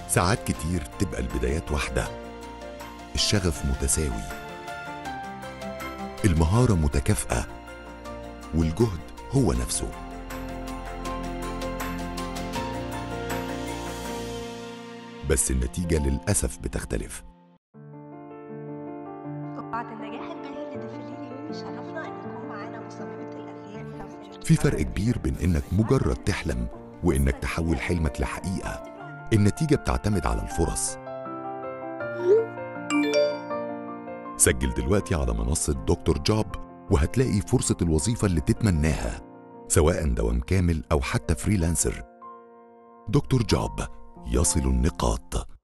ساعات كتير تبقى البدايات واحدة الشغف متساوي المهارة متكافئة والجهد هو نفسه بس النتيجة للأسف بتختلف وبعد النجاح البهير لدفليري يومي شرفنا ان يكون معانا مصممة الاغاني كوثر في فرق كبير بين إنك مجرد تحلم وإنك تحول حلمك لحقيقة النتيجة بتعتمد على الفرص سجل دلوقتي على منصة دكتور جوب وهتلاقي فرصة الوظيفة اللي تتمناها سواء دوام كامل أو حتى فريلانسر دكتور جوب يصل النقاط